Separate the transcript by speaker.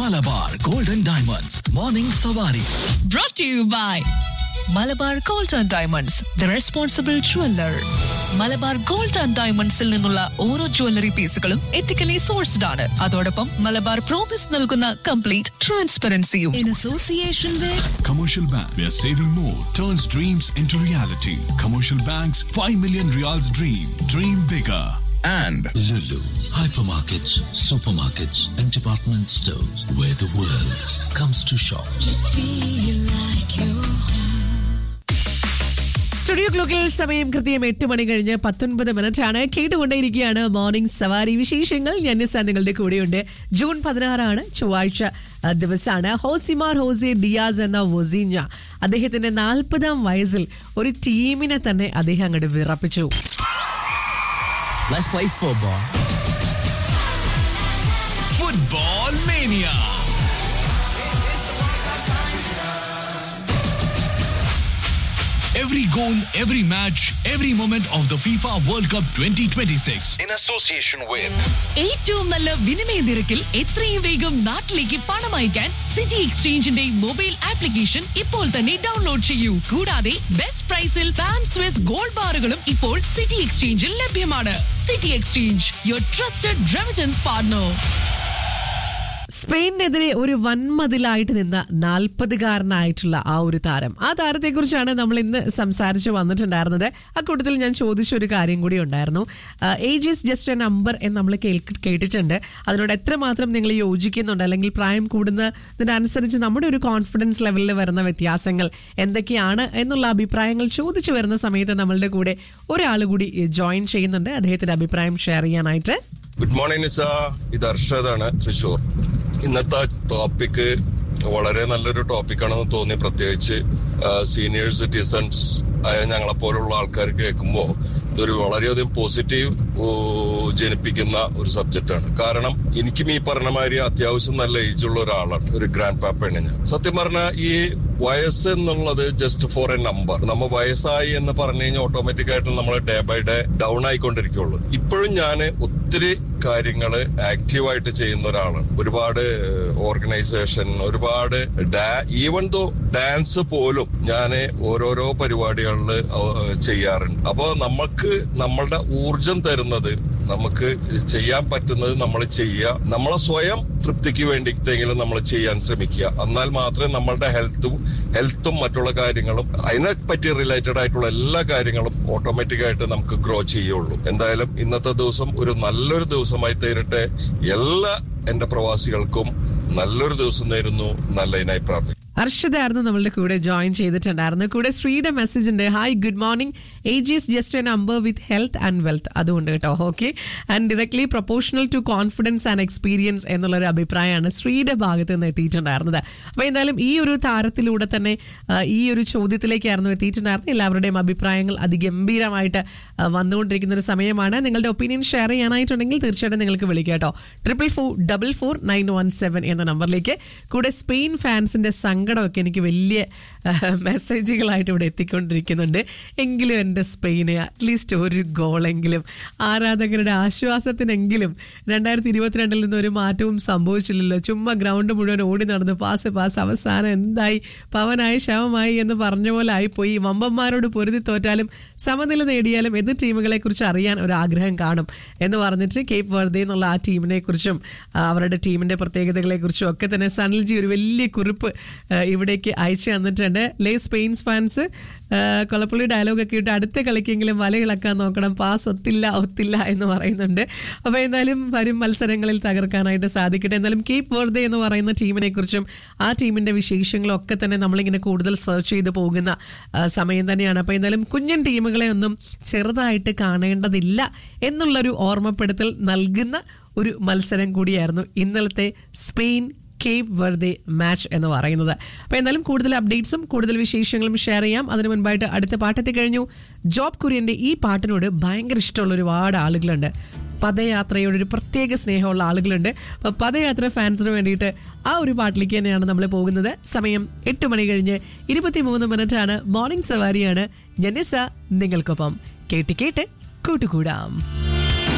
Speaker 1: Malabar golden diamonds morning സവാരി
Speaker 2: brought to you by Malabar gold and diamonds the responsible jeweller Malabar gold and ഡയമണ്ട്സിൽ നിന്നുള്ള ഓരോ jewellery പീസുകളും ethically sourced ആണ് അതോടൊപ്പം മലബാർ പ്രോമിസ് നൽകുന്ന കംപ്ലീറ്റ് ട്രാൻസ്പെറൻസിയും in association with
Speaker 3: Commercial Bank, where saving more turns dreams into reality. Commercial Bank's 5 million reals dream. Dream bigger.
Speaker 1: and
Speaker 4: Lulu, hypermarkets, supermarkets, and department stores where the world comes to shop.
Speaker 5: Studio ക്ലോക്കിൽ സമയം കൃത്യം എട്ട് മണി കഴിഞ്ഞ് പത്തൊൻപത് minute ആണ് കേട്ടുകൊണ്ടേയിരിക്കുകയാണ് morning സവാരി വിശേഷങ്ങൾ ഞാൻ നിസ്സാ നിങ്ങളുടെ കൂടെയുണ്ട് ജൂൺ പതിനാറാണ് ചൊവ്വാഴ്ച ആ, ദിവസമാണ് ഹോസിമാർ ഹോസെ ഡിയാസ് എന്ന വൊസീഞ്ഞ അദ്ദേഹത്തിന്റെ നാൽപ്പതാം വയസ്സിൽ ഒരു ടീമിനെ തന്നെ അദ്ദേഹം അങ്ങോട്ട് വിറപ്പിച്ചു
Speaker 4: Let's play football.
Speaker 3: Football Mania. Every goal, every match, every moment of the FIFA World Cup 2026.
Speaker 1: in association with
Speaker 2: ഏറ്റവും നല്ല വിനിമയ നിരക്കിൽ എത്രയും വേഗം നാട്ടിലേക്ക് പണം അയക്കാൻ സിറ്റി എക്സ്ചേഞ്ചിന്റെ മൊബൈൽ ആപ്ലിക്കേഷൻ ഇപ്പോൾ തന്നെ ഡൗൺലോഡ് ചെയ്യൂ കൂടാതെ ബെസ്റ്റ് പ്രൈസിൽ പാം സ്വിസ് ഗോൾഡ് ബാറുകളും ഇപ്പോൾ സിറ്റി എക്സ്ചേഞ്ചിൽ ലഭ്യമാണ് city exchange your trusted remittance partner
Speaker 5: സ്പെയിനെതിരെ ഒരു വൻമതിലായിട്ട് നിന്ന നാൽപ്പതുകാരനായിട്ടുള്ള ആ ഒരു താരം ആ താരത്തെക്കുറിച്ചാണ് നമ്മൾ ഇന്ന് സംസാരിച്ച് വന്നിട്ടുണ്ടായിരുന്നത് അക്കൂട്ടത്തിൽ ഞാൻ ചോദിച്ച ഒരു കാര്യം കൂടി ഉണ്ടായിരുന്നു age is just a number എന്ന് നമ്മൾ കേൾക്ക് കേട്ടിട്ടുണ്ട് അതിനോട് എത്രമാത്രം നിങ്ങൾ യോജിക്കുന്നുണ്ട് അല്ലെങ്കിൽ പ്രായം കൂടുന്നതിനനുസരിച്ച് നമ്മുടെ ഒരു കോൺഫിഡൻസ് ലെവലിൽ വരുന്ന വ്യത്യാസങ്ങൾ എന്തൊക്കെയാണ് എന്നുള്ള അഭിപ്രായങ്ങൾ ചോദിച്ചു വരുന്ന സമയത്ത് നമ്മളുടെ കൂടെ ഒരാൾ കൂടി ജോയിൻ ചെയ്യുന്നുണ്ട് അദ്ദേഹത്തിന്റെ അഭിപ്രായം ഷെയർ ചെയ്യാനായിട്ട്
Speaker 6: ഗുഡ് മോർണിംഗ് നിസ ഇത് അർഷദാണ് തൃശൂർ ഇന്നത്തെ ടോപ്പിക് വളരെ നല്ലൊരു ടോപ്പിക്കാണെന്ന് തോന്നി പ്രത്യേകിച്ച് സീനിയർ സിറ്റിസൺസ് ആയ ഞങ്ങളെ പോലുള്ള ആൾക്കാർ കേൾക്കുമ്പോൾ ഇതൊരു വളരെയധികം പോസിറ്റീവ് ജനിപ്പിക്കുന്ന ഒരു സബ്ജക്റ്റാണ് കാരണം എനിക്കും ഈ പറഞ്ഞ മാതിരി അത്യാവശ്യം നല്ല ഏജ് ഉള്ള ഒരാളാണ് ഒരു ഗ്രാൻഡ് പാപ്പയാണ് ഞാൻ സത്യം പറഞ്ഞാൽ ഈ വയസ്സ് എന്നുള്ളത് ജസ്റ്റ് ഫോർ എ നമ്പർ നമ്മ വയസ്സായി എന്ന് പറഞ്ഞു കഴിഞ്ഞാൽ ഓട്ടോമാറ്റിക് ആയിട്ട് നമ്മൾ ഡേ ബൈ ഡേ ഡൗൺ ആയിക്കൊണ്ടിരിക്കുള്ളൂ ഇപ്പോഴും ഞാൻ ഒത്തിരി കാര്യങ്ങൾ ആക്റ്റീവായിട്ട് ചെയ്യുന്ന ഒരാളാണ് ഒരുപാട് ഓർഗനൈസേഷൻ ഒരുപാട് ഈവൻ ദോ ഡാൻസ് പോലും ഞാൻ ഓരോരോ പരിപാടികളിൽ ചെയ്യാറുണ്ട് അപ്പോൾ നമുക്ക് നമ്മളുടെ ഊർജം തരുന്നത് നമുക്ക് ചെയ്യാൻ പറ്റുന്നത് നമ്മൾ ചെയ്യുക നമ്മളെ സ്വയം തൃപ്തിക്ക് വേണ്ടിയിട്ടെങ്കിലും നമ്മൾ ചെയ്യാൻ ശ്രമിക്കുക എന്നാൽ മാത്രമേ നമ്മളുടെ ഹെൽത്തും ഹെൽത്തും മറ്റുള്ള കാര്യങ്ങളും അതിനെ പറ്റി റിലേറ്റഡ് ആയിട്ടുള്ള എല്ലാ കാര്യങ്ങളും ഓട്ടോമാറ്റിക് ആയിട്ട് നമുക്ക് ഗ്രോ ചെയ്യുള്ളൂ എന്തായാലും ഇന്നത്തെ ദിവസം ഒരു നല്ലൊരു ദിവസമായി തീരട്ടെ എല്ലാ എന്റെ പ്രവാസികൾക്കും നല്ലൊരു ദിവസം നേരുന്നു നല്ലതിനായി പ്രാർത്ഥിക്കുന്നു
Speaker 5: ഹർഷിതായിരുന്നു നമ്മളുടെ കൂടെ ജോയിൻ ചെയ്തിട്ടുണ്ടായിരുന്നു കൂടെ ശ്രീയുടെ മെസ്സേജ് ഉണ്ട് hi good morning age is just a number with health and wealth അതുകൊണ്ട് കേട്ടോ okay and directly proportional to confidence and experience എന്നുള്ളൊരു അഭിപ്രായമാണ് ശ്രീയുടെ ഭാഗത്ത് നിന്ന് എത്തിയിട്ടുണ്ടായിരുന്നത് അപ്പോൾ എന്തായാലും ഈ ഒരു താരത്തിലൂടെ തന്നെ ആ, ഈ ഒരു ചോദ്യത്തിലേക്കായിരുന്നു എത്തിയിട്ടുണ്ടായിരുന്നത് എല്ലാവരുടെയും അഭിപ്രായങ്ങൾ അതിഗംഭീരമായിട്ട് ആ, വന്നുകൊണ്ടിരിക്കുന്ന ഒരു സമയമാണ് നിങ്ങളുടെ ഒപ്പീനിയൻ ഷെയർ ചെയ്യാനായിട്ടുണ്ടെങ്കിൽ തീർച്ചയായിട്ടും നിങ്ങൾക്ക് വിളിക്കാം കേട്ടോ triple four double four nine one seven എന്ന നമ്പറിലേക്ക് കൂടെ സ്പെയിൻ ഫാൻസിന്റെ സങ്കടമൊക്കെ എനിക്ക് വലിയ ആ, മെസ്സേജുകളായിട്ട് ഇവിടെ എത്തിക്കൊണ്ടിരിക്കുന്നുണ്ട് എങ്കിലും എൻ്റെ സ്പെയിന് അറ്റ്ലീസ്റ്റ് ഒരു ഗോളെങ്കിലും ആരാധകരുടെ ആശ്വാസത്തിനെങ്കിലും രണ്ടായിരത്തി ഇരുപത്തിരണ്ടിൽ നിന്ന് ഒരു മാറ്റവും സംഭവിച്ചില്ലല്ലോ ചുമ്മാ ഗ്രൗണ്ട് മുഴുവൻ ഓടി നടന്ന് പാസ് പാസ് അവസാനം എന്തായി പവനായി ശവമായി എന്ന് പറഞ്ഞ പോലെ ആയിപ്പോയി വമ്പന്മാരോട് പൊരുതി തോറ്റാലും സമനില നേടിയാലും എതിർ ടീമുകളെ കുറിച്ച് അറിയാൻ ഒരു ആഗ്രഹം കാണും എന്ന് പറഞ്ഞിട്ട് കേപ്പ് വെറുതെ എന്നുള്ള ആ ടീമിനെ കുറിച്ചും ആ, അവരുടെ ടീമിന്റെ പ്രത്യേകതകളെ കുറിച്ചും ഒക്കെ തന്നെ സനിൽജി ഒരു വലിയ കുറിപ്പ് ആ, ഇവിടേക്ക് അയച്ചു തന്നിട്ടുണ്ട് ലേ സ്പെയിൻസ് ഫാൻസ് കൊളപ്പുള്ളി ഡയലോഗ് ഒക്കെ ഇട്ട് അടുത്ത കളിക്കെങ്കിലും വല ഇളക്കാൻ നോക്കണം പാസ് ഒത്തില്ല ഒത്തില്ല എന്ന് പറയുന്നുണ്ട് അപ്പോൾ എന്തായാലും വരും മത്സരങ്ങളിൽ തകർക്കാനായിട്ട് സാധിക്കട്ടെ എന്നാലും കേപ്പ് വെറുതെ എന്ന് പറയുന്ന ടീമിനെ കുറിച്ചും ആ ടീമിന്റെ വിശേഷങ്ങളും ഒക്കെ തന്നെ നമ്മളിങ്ങനെ കൂടുതൽ സെർച്ച് ചെയ്ത് പോകുന്ന ആ, സമയം തന്നെയാണ് അപ്പോൾ എന്തായാലും കുഞ്ഞൻ ടീമുകളെ ഒന്നും ചെറുതായിട്ട് കാണേണ്ടതില്ല എന്നുള്ളൊരു ഓർമ്മപ്പെടുത്തൽ നൽകുന്ന ഒരു മത്സരം കൂടിയായിരുന്നു ഇന്നലത്തെ സ്പെയിൻ കേപ്പ് വെറുതെ മാച്ച് എന്ന് പറയുന്നത് അപ്പോൾ എന്തായാലും കൂടുതൽ അപ്ഡേറ്റ്സും കൂടുതൽ വിശേഷങ്ങളും ഷെയർ ചെയ്യാം അതിനു മുൻപായിട്ട് അടുത്ത പാട്ടെത്തി കഴിഞ്ഞു ജോബ് കുര്യന്റെ ഈ പാട്ടിനോട് ഭയങ്കര ഇഷ്ടമുള്ള ഒരുപാട് ആളുകളുണ്ട് പദയാത്രയോട് ഒരു പ്രത്യേക സ്നേഹമുള്ള ആളുകളുണ്ട് അപ്പോൾ പദയാത്ര ഫാൻസിന് വേണ്ടിയിട്ട് ആ ഒരു പാട്ടിലേക്ക് തന്നെയാണ് നമ്മൾ പോകുന്നത് സമയം എട്ട് മണി കഴിഞ്ഞ് ഇരുപത്തിമൂന്ന് മിനിറ്റ് ആണ് മോർണിംഗ് സവാരിയാണ് ജനിസ നിങ്ങൾക്കൊപ്പം കേട്ട് കേട്ട് കൂട്ടുകൂടാം